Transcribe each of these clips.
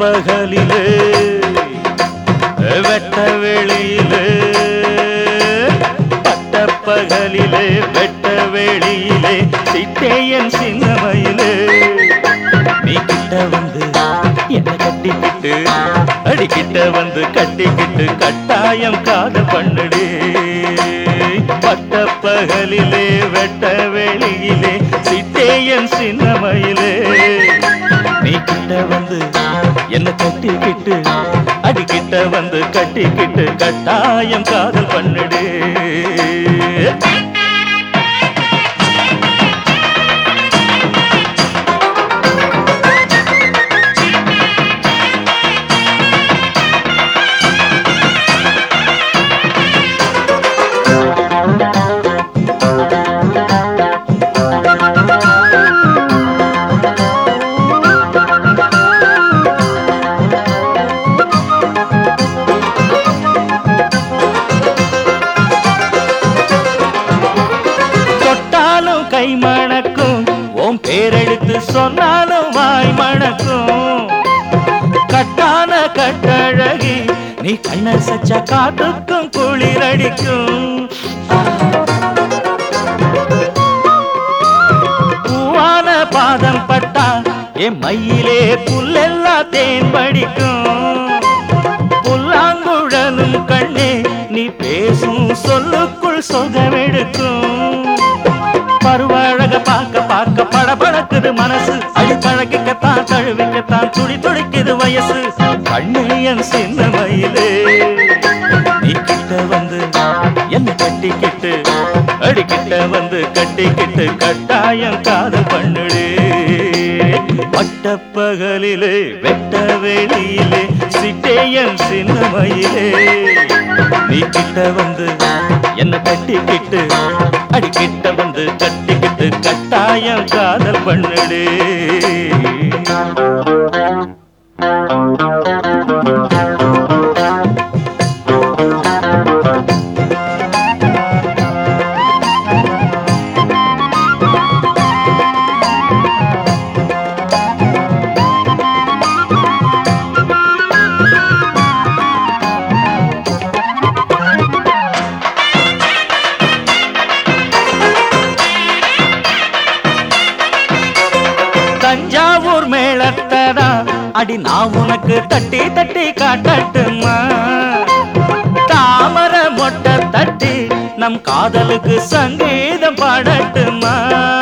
பகலிலே வெட்ட வெளியிலே பட்ட பகலிலே வெட்ட வெளியிலே சிட்டேயன் சின்னமையிலே நீ கிட்ட வந்து என்ன கட்டிக்கிட்டு அடிக்கிட்ட வந்து கட்டிக்கிட்டு கட்டாயம் காதல் பண்ணுடே பட்ட பகலிலே வெட்ட வெளியிலே சிட்டேயன் சின்னமையிலே நீ கிட்ட வந்து என்ன கட்டிக்கிட்டு அடிக்கிட்ட வந்து கட்டிக்கிட்டு கட்டாயம் காதல் பண்ணுடே தொட்டாலும் கை மணக்கும் உன் பேரெடுத்து சொன்னாலும் வாய் மணக்கும் கட்டான கட்டழகி நீ கண்ண சச்ச காட்டுக்கும் குளிரடிக்கும் பூவான பாதம் பட்டா என் மயிலே புல்லெல்லாம் தேன் படிக்கும் புல்லாங்குழலும் கண்ணே நீ பேசும் சொல்லுக்குள் சொகமெடுக்கும் பருவழக பார்க்க பார்க்க படபடக்குது மனசு அடி பழகிக்கத்தான் தழுவிக்கத்தான் துடி துடிக்குது வயசு கண்ணே என் சின்ன மயிலே நீ கிட்ட வந்து என்ன கட்டிக்கிட்டு அடிக்கிட்ட வந்து கட்டிக்கிட்டு கட்டாயம் காதல் பண்ணுடே பட்டப்பகலிலே வெட்ட வெளியிலே சிட்டேயன் சின்ன மயிலே நீ கிட்ட வந்து என்ன கட்டிக்கிட்டு அடிக்கிட்ட வந்து கட்டிக்கிட்டு கட்டாயம் காதல் பண்ணுடே தஞ்சாவூர் மேளத்தடா அடி நான் உனக்கு தட்டி தட்டி காட்டட்டுமா தாமர மொட்டை தட்டி நம் காதலுக்கு சங்கீதம் பாடட்டுமா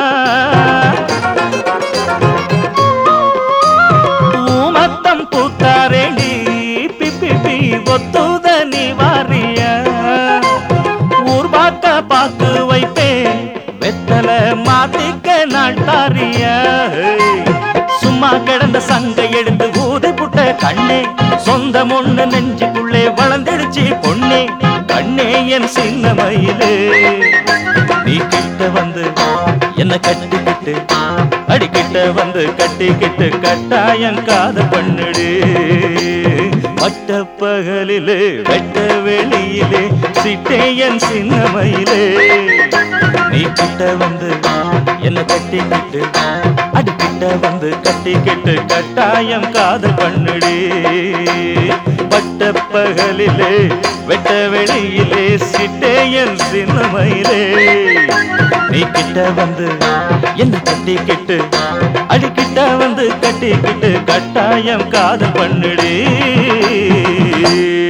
ஊமத்தம் பூத்தாரேண்டி பிப்பி பி ஒத்துத நீ வாரிய ஊர் பார்க்க பார்த்து வைப்பேன் வெத்தல மாத்திக்க நாட்டாரிய சும்மா கிடந்த சங்க எடுத்து ஊதை புட்ட கண்ணே சொந்தம் ஒண்ணு நெஞ்சுக்குள்ளே வளர்ந்துடுச்சு பொண்ணே கண்ணே என் சின்ன மயிலே நீ கிட்ட வந்து என்ன கட்டிக்கிட்டு அடிக்கிட்ட வந்து கட்டிக்கிட்டு கட்டாயம் காத பண்ணுடு வட்ட பகலிலே வெட்ட வெளியிலே சிட்டையன் சின்ன மயிலே நீ கிட்ட வந்து என்ன கட்டிக்கிட்டு அடிக்கிட்ட வந்து கட்டிக்கிட்டு கட்டாயம் காதல் பண்ணுடே பட்ட பகலிலே வெட்ட வெளியிலே சிட்டையன் சின்னமயிலே நீ கிட்ட வந்து என்ன கட்டிக்கிட்டு அடிக்கிட்ட வந்து கட்டிக்கிட்டு கட்டாயம் காதல் பண்ணுடே